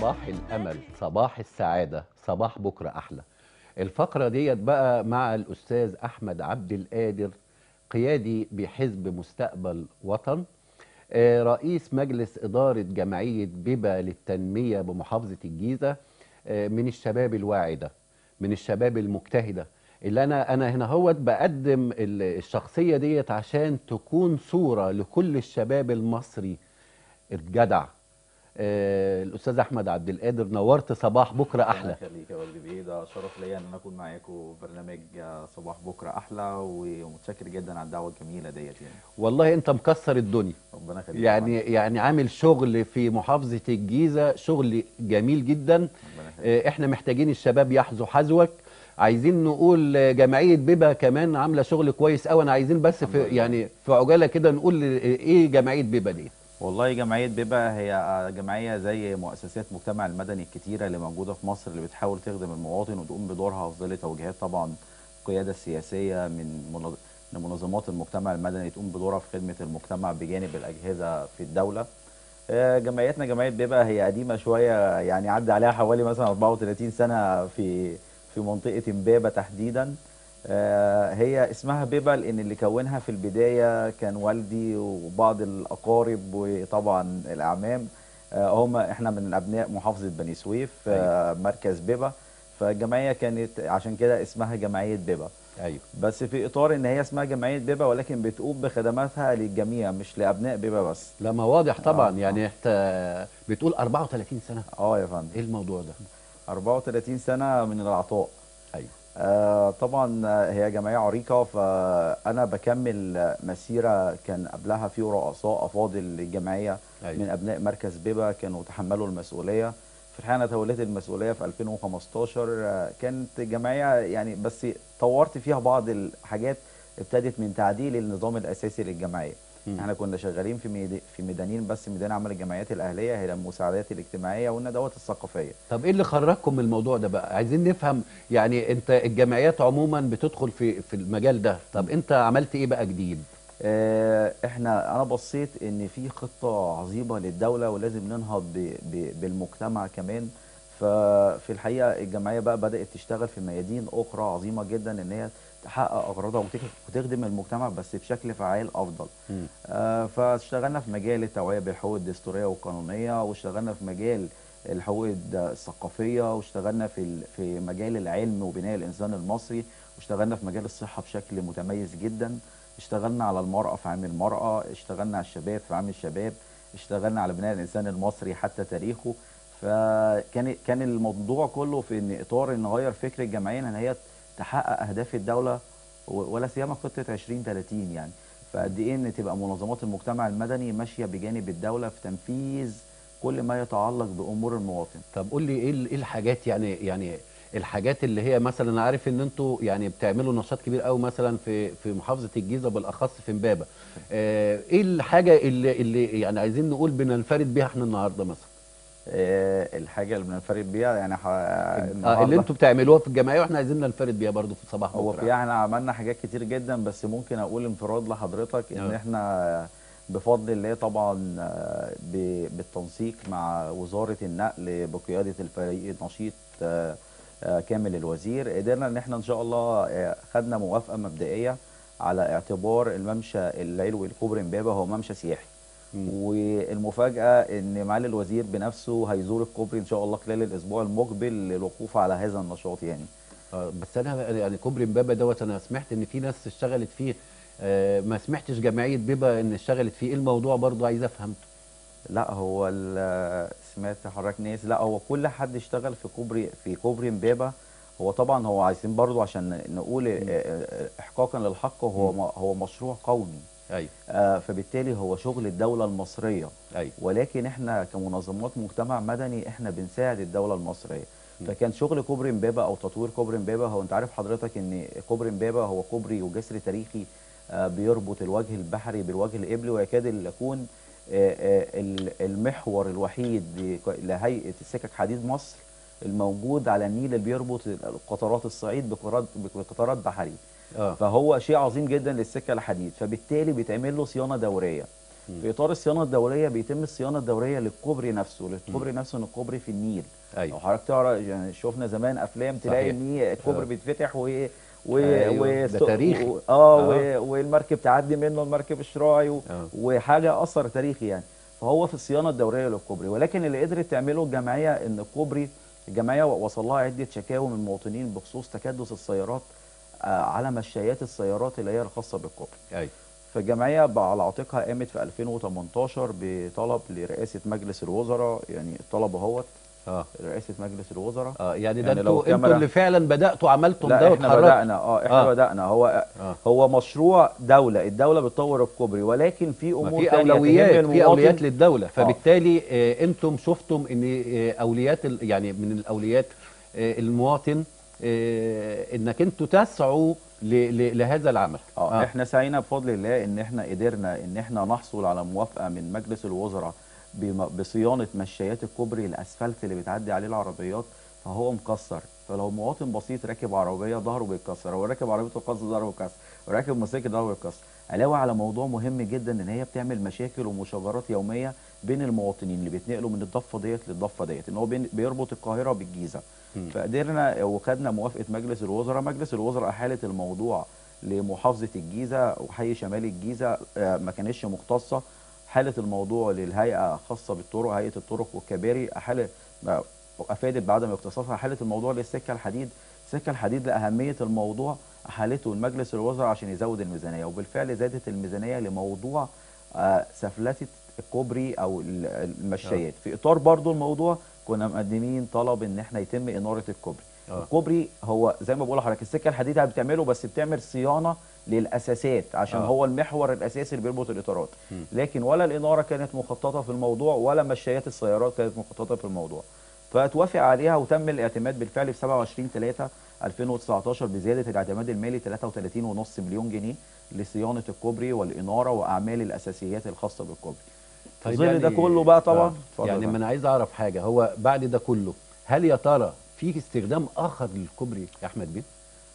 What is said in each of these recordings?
صباح الامل صباح السعاده صباح بكره احلى الفقره ديت بقى مع الاستاذ احمد عبد القادر قيادي بحزب مستقبل وطن آه، رئيس مجلس اداره جمعيه بيبا للتنميه بمحافظه الجيزه آه، من الشباب الواعده من الشباب المجتهده اللي انا انا هنا هوت بقدم ال- الشخصيه ديت عشان تكون صوره لكل الشباب المصري الجدع آه، الاستاذ احمد عبد القادر نورت صباح بكره احلى الله يخليك يا والدي بيه ده شرف ليا ان انا اكون معاكم في برنامج آه، صباح بكره احلى ومتشكر جدا على الدعوه الجميله ديت يعني والله انت مكسر الدنيا ربنا يخليك يا يعني يعني عامل شغل في محافظه الجيزه شغل جميل جدا فندم. ربنا يخليك آه، احنا محتاجين الشباب يحظوا حذوك عايزين نقول آه، جمعيه بيبا كمان عامله شغل كويس قوي انا عايزين بس في الحمد لله. يعني في عجاله كده نقول آه، ايه جمعيه بيبا دي والله جمعيه بيبا هي آه، جمعيه زي مؤسسات المجتمع المدني الكتيره اللي موجوده في مصر اللي بتحاول تخدم المواطن وتقوم بدورها في ظل توجيهات طبعا القياده السياسيه من منظ- من منظمات المجتمع المدني تقوم بدورها في خدمه المجتمع بجانب الاجهزه في الدوله آه، جمعيتنا جمعيه بيبا هي قديمه شويه يعني عدى عليها حوالي مثلا 34 سنه في في منطقه امبابه تحديدا آه، هي اسمها بيبا لان اللي كونها في البدايه كان والدي وبعض الاقارب وطبعا الاعمام آه، هم احنا من ابناء محافظه بني سويف آه، مركز بيبا فالجمعيه كانت عشان كده اسمها جمعيه بيبا ايوه بس في اطار ان هي اسمها جمعيه بيبا ولكن بتقوم بخدماتها للجميع مش لابناء بيبا بس لا ما واضح طبعا آه، يعني انت بتقول 34 سنه اه يا فندم ايه الموضوع ده 34 سنه من العطاء ايوه آه طبعا آه، هي جمعيه عريقه فانا بكمل آه، مسيره كان قبلها في رؤساء افاضل للجمعيه أيوة. من ابناء مركز بيبا كانوا تحملوا المسؤوليه في الحقيقه انا توليت المسؤوليه في 2015 آه، كانت جمعيه يعني بس طورت فيها بعض الحاجات ابتدت من تعديل النظام الاساسي للجمعيه مم. احنا كنا شغالين في ميد- في ميدانين بس ميدان عمل الجمعيات الاهليه هي المساعدات الاجتماعيه والندوات الثقافيه طب ايه اللي خرجكم من الموضوع ده بقى عايزين نفهم يعني انت الجمعيات عموما بتدخل في في المجال ده طب انت عملت ايه بقى جديد آه، احنا انا بصيت ان في خطه عظيمه للدوله ولازم ننهض ب- ب- بالمجتمع كمان ففي الحقيقه الجمعيه بقى بدات تشتغل في ميادين اخرى عظيمه جدا ان هي تحقق اغراضها وتك- وتخدم المجتمع بس بشكل فعال افضل مم. آه، فاشتغلنا في مجال التوعيه بالحقوق الدستوريه والقانونيه واشتغلنا في مجال الحقوق الد- الثقافيه واشتغلنا في ال- في مجال العلم وبناء الانسان المصري واشتغلنا في مجال الصحه بشكل متميز جدا اشتغلنا على المراه في عام المراه اشتغلنا على الشباب في عام الشباب اشتغلنا على بناء الانسان المصري حتى تاريخه فكان كان الموضوع كله في ان اطار ان نغير فكر الجمعيه ان هي تحقق اهداف الدوله و- ولا سيما خطه 2030 يعني فقد ايه ان تبقى منظمات المجتمع المدني ماشيه بجانب الدوله في تنفيذ كل ما يتعلق بامور المواطن طب قول لي ايه ال- ايه الحاجات يعني يعني الحاجات اللي هي مثلا انا عارف ان انتوا يعني بتعملوا نشاط كبير قوي مثلا في في محافظه الجيزه بالاخص في امبابه آه ايه الحاجه اللي اللي يعني عايزين نقول بننفرد بيها احنا النهارده مثلا آه، الحاجه اللي بننفرد بيها يعني ح... آه اللي انتوا بتعملوها في الجمعيه واحنا عايزين ننفرد بيها برضو في صباح هو بكره في احنا عملنا حاجات كتير جدا بس ممكن اقول انفراد لحضرتك ان آه. احنا بفضل الله طبعا آه، ب- بالتنسيق مع وزاره النقل بقياده الفريق النشيط آه، آه، كامل الوزير قدرنا ان احنا ان شاء الله آه، خدنا موافقه مبدئيه على اعتبار الممشى العلوي لكوبري امبابه هو ممشى سياحي مم. والمفاجاه ان معالي الوزير بنفسه هيزور الكوبري ان شاء الله خلال الاسبوع المقبل للوقوف على هذا النشاط يعني آه بس انا يعني كوبري امبابه دوت انا سمعت ان في ناس اشتغلت فيه آه ما سمعتش جمعيه بيبا ان اشتغلت فيه ايه الموضوع برضو عايز افهم لا هو ال- سمعت حضرتك ناس لا هو كل حد اشتغل في كوبري في كوبري امبابه هو طبعا هو عايزين برضو عشان نقول اه، اه، احقاقا للحق هو م- هو مشروع قومي ايوه آه، فبالتالي هو شغل الدوله المصريه ايوه ولكن احنا كمنظمات مجتمع مدني احنا بنساعد الدوله المصريه فكان شغل كوبري امبابه او تطوير كوبري امبابه هو انت عارف حضرتك ان كوبري امبابه هو كوبري وجسر تاريخي آه، بيربط الوجه البحري بالوجه القبلي ويكاد يكون آه، آه، ال- المحور الوحيد لك- لهيئه السكك حديد مصر الموجود على النيل اللي بيربط قطارات الصعيد بقطارات بقطارات بحري اه فهو شيء عظيم جدا للسكه الحديد فبالتالي بيتعمل له صيانه دوريه في اطار الصيانه الدوريه بيتم الصيانه الدوريه للكوبري نفسه للكوبري نفسه ان الكوبري في النيل لو ايوه حضرتك تعرف يعني شفنا زمان افلام تلاقي صحيح. ان هي الكوبري آه. بيتفتح و و أيوة، و ده تاريخي. و- اه آه. و- والمركب تعدي منه المركب الشراعي و... آه. وحاجه اثر تاريخي يعني فهو في الصيانه الدوريه للكوبري ولكن اللي قدرت تعمله الجمعيه ان الكوبري الجمعيه وصل لها عده شكاوى من المواطنين بخصوص تكدس السيارات آه، على مشايات السيارات اللي هي الخاصه بالكوبري ايوه فالجمعيه بقى على عاتقها قامت في 2018 بطلب لرئاسه مجلس الوزراء يعني الطلب اهوت اه رئاسه مجلس الوزراء اه يعني ده يعني لو انتوا انتوا الكاميرا- اللي فعلا بداتوا عملتوا ده لا احنا واتحركتوا. بدانا اه احنا آه. آه. بدانا هو اه هو مشروع دوله الدوله بتطور الكوبري ولكن في ما امور في تانية تهم اولويات في المواطن. اولويات للدوله فبالتالي آه انتم شفتم ان آه اولويات ال- يعني من الاولويات آه المواطن آه انك انتوا تسعوا ل- ل- لهذا العمل اه احنا سعينا بفضل الله ان احنا قدرنا ان احنا نحصل على موافقه من مجلس الوزراء بم- بصيانه مشايات الكوبري الاسفلت اللي بتعدي عليه العربيات فهو مكسر فلو مواطن بسيط راكب عربيه ظهره بيتكسر او راكب عربيته الخاصه ظهره بيتكسر وراكب موتوسيكل ظهره بيتكسر علاوه على موضوع مهم جدا ان هي بتعمل مشاكل ومشاجرات يوميه بين المواطنين اللي بيتنقلوا من الضفه ديت للضفه ديت ان هو بين- بيربط القاهره بالجيزه مم. فقدرنا وخدنا موافقه مجلس الوزراء مجلس الوزراء احالت الموضوع لمحافظه الجيزه وحي شمال الجيزه آه، ما كانتش مختصه حالت الموضوع للهيئه الخاصه بالطرق هيئه الطرق والكباري احالت ما- افادت بعدم اختصاصها حالت الموضوع للسكه الحديد سكه الحديد لاهميه الموضوع احالته لمجلس الوزراء عشان يزود الميزانيه وبالفعل زادت الميزانيه لموضوع آه، سفلته الكوبري او ال- المشايات في اطار برضو الموضوع كنا مقدمين طلب ان احنا يتم اناره الكوبري آه. الكوبري هو زي ما بقول لحضرتك السكه الحديد بتعمله بس بتعمل صيانه للاساسات عشان آه. هو المحور الاساسي اللي بيربط الاطارات مم. لكن ولا الاناره كانت مخططه في الموضوع ولا مشايات السيارات كانت مخططه في الموضوع فتوافق عليها وتم الاعتماد بالفعل في 27 3 2019 بزياده الاعتماد المالي 33.5 مليون جنيه لصيانه الكوبري والاناره واعمال الاساسيات الخاصه بالكوبري في ظل ده كله بقى طبعا آه. اتفضل يعني بقى. ما انا عايز اعرف حاجه هو بعد ده كله هل يا ترى في استخدام اخر للكوبري يا احمد بيه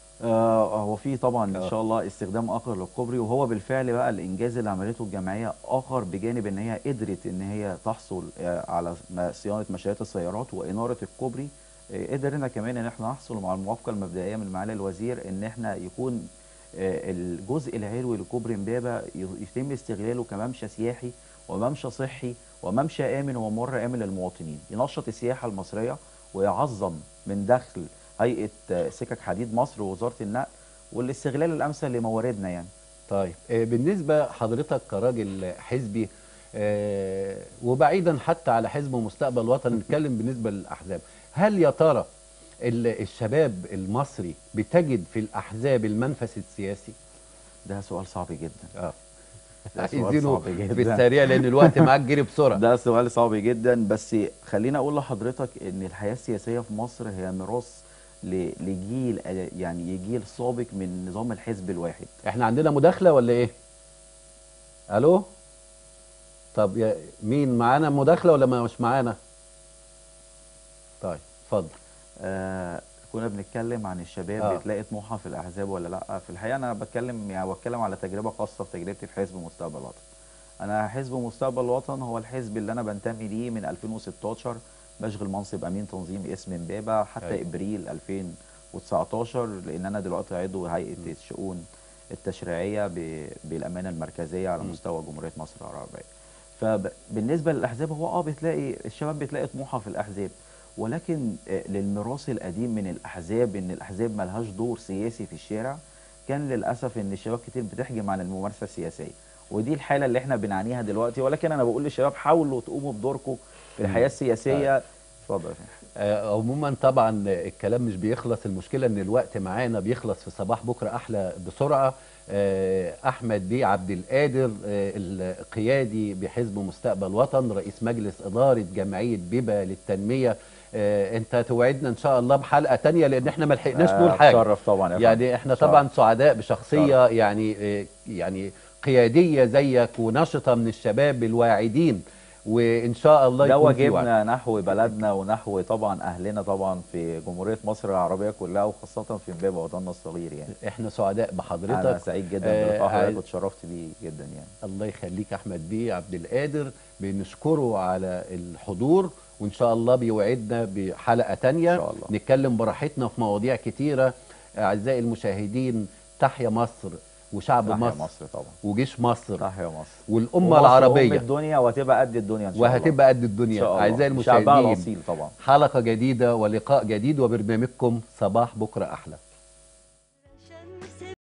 آه هو في طبعا آه. ان شاء الله استخدام اخر للكوبري وهو بالفعل بقى الانجاز اللي عملته الجمعيه اخر بجانب ان هي قدرت ان هي تحصل آه على م- صيانه مشايات السيارات واناره الكوبري آه قدرنا كمان ان احنا نحصل مع الموافقه المبدئيه من معالي الوزير ان احنا يكون آه الجزء العلوي لكوبري امبابه ي- يتم استغلاله كممشى سياحي وممشى صحي وممشى امن وممر امن للمواطنين ينشط السياحه المصريه ويعظم من دخل هيئه آه، سكك حديد مصر ووزاره النقل والاستغلال الامثل لمواردنا يعني طيب آه، بالنسبه حضرتك كراجل حزبي آه، وبعيدا حتى على حزب مستقبل وطن نتكلم بالنسبه للاحزاب هل يا ترى ال- الشباب المصري بتجد في الاحزاب المنفس السياسي ده سؤال صعب جدا اه ده سؤال عايزينه صعب جدا. في السريع لان الوقت معاك جري بسرعه ده سؤال صعب جدا بس خليني اقول لحضرتك ان الحياه السياسيه في مصر هي ميراث ل- لجيل يعني جيل سابق من نظام الحزب الواحد احنا عندنا مداخله ولا ايه الو طب يا مين معانا مداخله ولا ما مش معانا طيب اتفضل آه كنا بنتكلم عن الشباب آه. آه. بتلاقي طموحها في الاحزاب ولا لا في الحقيقه انا بتكلم يعني بتكلم على تجربه خاصه في تجربتي في حزب مستقبل وطن انا حزب مستقبل وطن هو الحزب اللي انا بنتمي ليه من 2016 بشغل منصب امين تنظيم اسم امبابه حتى أيوة. أيوة. ابريل 2019 لان انا دلوقتي عضو هيئه الشؤون التشريعيه ب- بالامانه المركزيه على م. مستوى جمهوريه مصر العربيه فبالنسبه للاحزاب هو اه بتلاقي الشباب بتلاقي طموحها في الاحزاب ولكن آه، للميراث القديم من الاحزاب ان الاحزاب ملهاش دور سياسي في الشارع كان للاسف ان الشباب كتير بتحجم عن الممارسه السياسيه ودي الحاله اللي احنا بنعانيها دلوقتي ولكن انا بقول للشباب حاولوا تقوموا بدوركم في الحياه السياسيه اتفضل يا فندم. آه، عموما طبعا الكلام مش بيخلص المشكله ان الوقت معانا بيخلص في صباح بكره احلى بسرعه آه، احمد بيه عبد القادر آه، القيادي بحزب مستقبل وطن رئيس مجلس اداره جمعيه بيبا للتنميه آه، انت توعدنا ان شاء الله بحلقه تانية لان احنا ما لحقناش آه، نقول حاجه اتشرف طبعا يا فندم. يعني احنا شرف. طبعا سعداء بشخصيه يعني آه، يعني قياديه زيك ونشطه من الشباب الواعدين وان شاء الله ده يكون في وعي. واجبنا نحو بلدنا ونحو طبعا اهلنا طبعا في جمهوريه مصر العربيه كلها وخاصه في امبابه وطننا الصغير يعني احنا سعداء انا بحضرتك سعيد جدا آه، بلقاء عايز- حضرتك واتشرفت بيه جدا يعني الله يخليك احمد بيه عبد القادر بنشكره على الحضور وان شاء الله بيوعدنا بحلقه تانية إن شاء الله. نتكلم براحتنا في مواضيع كتيره اعزائي المشاهدين تحيا مصر وشعب تحيا مصر, مصر طبعا وجيش مصر تحيا مصر والامه ومصر أم العربيه الدنيا وهتبقى قد الدنيا ان شاء الله وهتبقى قد ان الدنيا شاء الله اعزائي شعبها المشاهدين الاصيل طبعا حلقه جديده ولقاء جديد وبرنامجكم صباح بكره احلى